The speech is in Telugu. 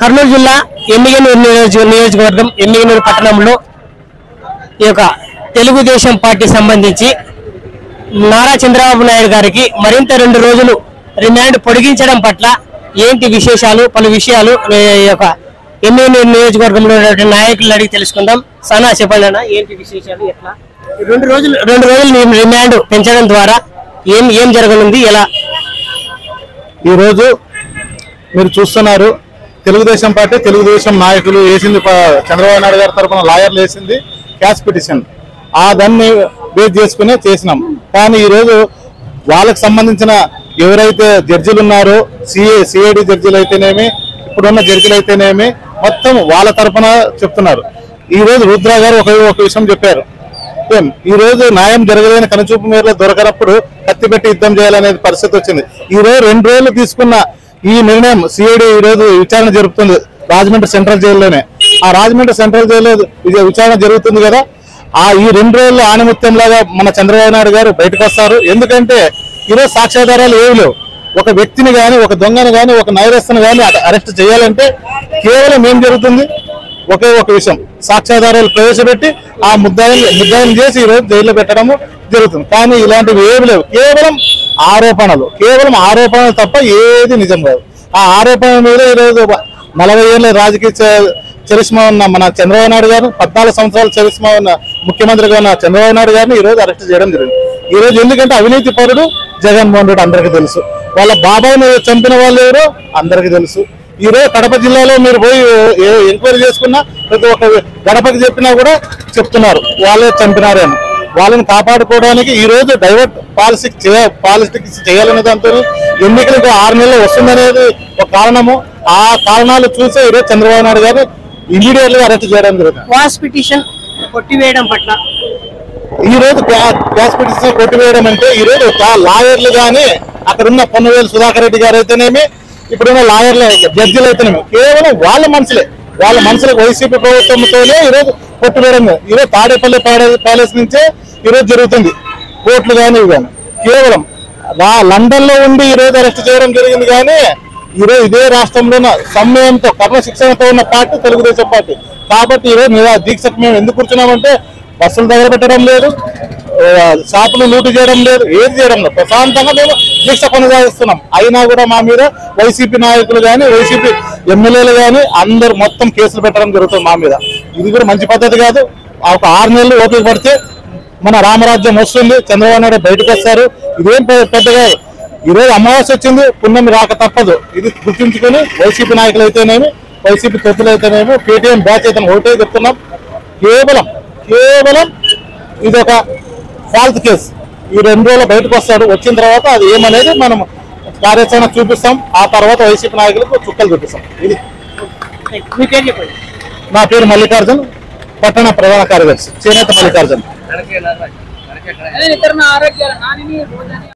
కర్నూలు జిల్లా ఎమ్మిగనూరు నియోజక నియోజకవర్గం ఎమ్మిగనూరు పట్టణంలో ఈ యొక్క తెలుగుదేశం పార్టీ సంబంధించి నారా చంద్రబాబు నాయుడు గారికి మరింత రెండు రోజులు రిమాండ్ పొడిగించడం పట్ల ఏంటి విశేషాలు పలు విషయాలు ఈ యొక్క ఎమ్మిగనూరు నియోజకవర్గంలో ఉన్నటువంటి నాయకులను అడిగి తెలుసుకుందాం సనా చెప్పండి అన్న ఏంటి విశేషాలు ఎట్లా ఈ రెండు రోజులు రెండు రోజులు రిమాండ్ పెంచడం ద్వారా ఏం ఏం జరగనుంది ఎలా ఈరోజు మీరు చూస్తున్నారు తెలుగుదేశం పార్టీ తెలుగుదేశం నాయకులు వేసింది ప- చంద్రబాబు నాయుడు గారి తరఫున లాయర్లు వేసింది క్యాష్ పిటిషన్ ఆ దాన్ని బేస్ చేసుకునే చేసినాం కానీ ఈరోజు వాళ్ళకి సంబంధించిన ఎవరైతే జడ్జిలు ఉన్నారో సిఏ సిఐడి జడ్జిలు అయితేనేమి ఇప్పుడున్న జడ్జిలు అయితేనేమి మొత్తం వాళ్ళ తరఫున చెప్తున్నారు ఈ రోజు రుద్ర గారు ఒక ఒక విషయం చెప్పారు ఏం, ఈ రోజు న్యాయం జరగలేని కనుచూపు మేరలో దొరకనప్పుడు కత్తి పెట్టి యుద్ధం చేయాలనే పరిస్థితి వచ్చింది ఈ రోజు రెండు రోజులు తీసుకున్న ఈ నిర్ణయం సిఐడి ఈ రోజు విచారణ జరుపుతుంది రాజమండ్రి సెంట్రల్ జైల్లోనే ఆ రాజమండ్రి సెంట్రల్ జైల్లో ఇది విచారణ జరుగుతుంది కదా ఆ ఈ రెండు రోజులు ఆనిమిత్యం లాగా మన చంద్రబాబు నాయుడు గారు బయటకు వస్తారు ఎందుకంటే ఈరోజు సాక్ష్యాధారాలు ఏమి లేవు ఒక వ్యక్తిని గాని ఒక దొంగని గాని ఒక నైరస్తుని గాని అరెస్ట్ చేయాలంటే కేవలం ఏం జరుగుతుంది ఒకే ఒక విషయం సాక్ష్యాధారాలు ప్రవేశపెట్టి ఆ ముద్దాయిని ముద్దాయిని చేసి ఈ రోజు జైల్లో పెట్టడము జరుగుతుంది కానీ ఇలాంటివి ఏమి లేవు కేవలం ఆరోపణలు కేవలం ఆరోపణలు తప్ప ఏది నిజం కాదు ఆ ఆరోపణల మీద ఈరోజు నలభై ఏళ్ళ రాజకీయ చ- చరిష్మా ఉన్న మన చంద్రబాబు నాయుడు గారు పద్నాలుగు సంవత్సరాల చరిష్మా ఉన్న ముఖ్యమంత్రిగా ఉన్న చంద్రబాబు నాయుడు గారిని ఈ రోజు అరెస్ట్ చేయడం జరిగింది ఈ రోజు ఎందుకంటే అవినీతి పరుడు జగన్మోహన్ రెడ్డి అందరికీ తెలుసు వాళ్ళ బాబాయ్ని చంపిన వాళ్ళు ఎవరో అందరికీ తెలుసు ఈ రోజు కడప జిల్లాలో మీరు పోయి ఏ- ఎంక్వైరీ చేసుకున్నా ప్రతి ఒక్క గడపకి చెప్పినా కూడా చెప్తున్నారు వాళ్ళే చంపినారని వాళ్ళని కాపాడుకోవడానికి ఈ రోజు డైవర్ట్ పాలసీ పాలిటిక్స్ చేయాలనే దాంతో ఎన్నికలకు ఆరు నెలలు వస్తుందనేది ఒక కారణము ఆ కారణాలు చూసే ఈరోజు చంద్రబాబు నాయుడు గారు ఇమీడియట్ గా అరెస్ట్ చేయడం జరుగుతుంది వాస్ పిటిషన్ కొట్టివేయడం పట్ల ఈ రోజు క్యాష్ పిటిషన్ కొట్టివేయడం అంటే ఈ రోజు ఒక లాయర్లు గాని అక్కడ ఉన్న పొన్నవేలు సుధాకర్ రెడ్డి గారు అయితేనేమి ఇప్పుడున్న లాయర్లు జడ్జిలు అయితేనేమి కేవలం వాళ్ళ మనుషులే వాళ్ళ మనుషులకు వైసీపీ ప్రభుత్వంతోనే ఈ రోజు కొట్టివేయడం ఈ రోజు తాడేపల్లి పాడే- ప్యాలెస్ నుంచే ఈ రోజు జరుగుతుంది కోర్టులు కానీ ఇవి కానీ కేవలం రా- లండన్ లో ఉండి ఈ రోజు అరెస్ట్ చేయడం జరిగింది కానీ ఈ రోజు ఇదే రాష్ట్రంలో ఉన్న సమయంతో క్రమశిక్షణతో ఉన్న పార్టీ తెలుగుదేశం పార్టీ కాబట్టి ఈ రోజు నిరా దీక్షకు మేము ఎందుకు కూర్చున్నామంటే బస్సులు దగ్గర పెట్టడం లేదు ఆ, షాపులు లూటు చేయడం లేదు ఏది చేయడం లేదు ప్రశాంతంగా మేము దీక్ష కొనసాగిస్తున్నాం అయినా కూడా మా మీద వైసీపీ నాయకులు కానీ వైసీపీ ఎమ్మెల్యేలు కానీ అందరు మొత్తం కేసులు పెట్టడం జరుగుతుంది మా మీద ఇది కూడా మంచి పద్ధతి కాదు ఆ ఒక ఆరు నెలలు ఓపిక పడితే మన రామరాజ్యం వస్తుంది చంద్రబాబు నాయుడు బయటకు వస్తారు ఇదేం పె- పెద్దగా ఈ రోజు అమావాస్య వచ్చింది పుణ్యం రాక తప్పదు ఇది గుర్తుంచుకొని వైసీపీ నాయకులు అయితేనేమి వైసీపీ తొత్తులు అయితేనేమి పేటీఎం బ్యాచ్ అయితే ఒకటే చెప్తున్నాం కేవలం కేవలం ఇది ఒక ఫాల్త్ కేసు ఈ రెండు రోజులు బయటకు వస్తాడు వచ్చిన తర్వాత అది ఏమనేది మనం కార్యాచరణ చూపిస్తాం ఆ తర్వాత వైసీపీ నాయకులకు చుక్కలు చూపిస్తాం ఇది మీ పేరు చెప్పండి నా పేరు మల్లికార్జున్ పట్టణ ప్రధాన కార్యదర్శి చేనేత మల్లికార్జున్ ఇతర ఆరోగ్యాలు నాని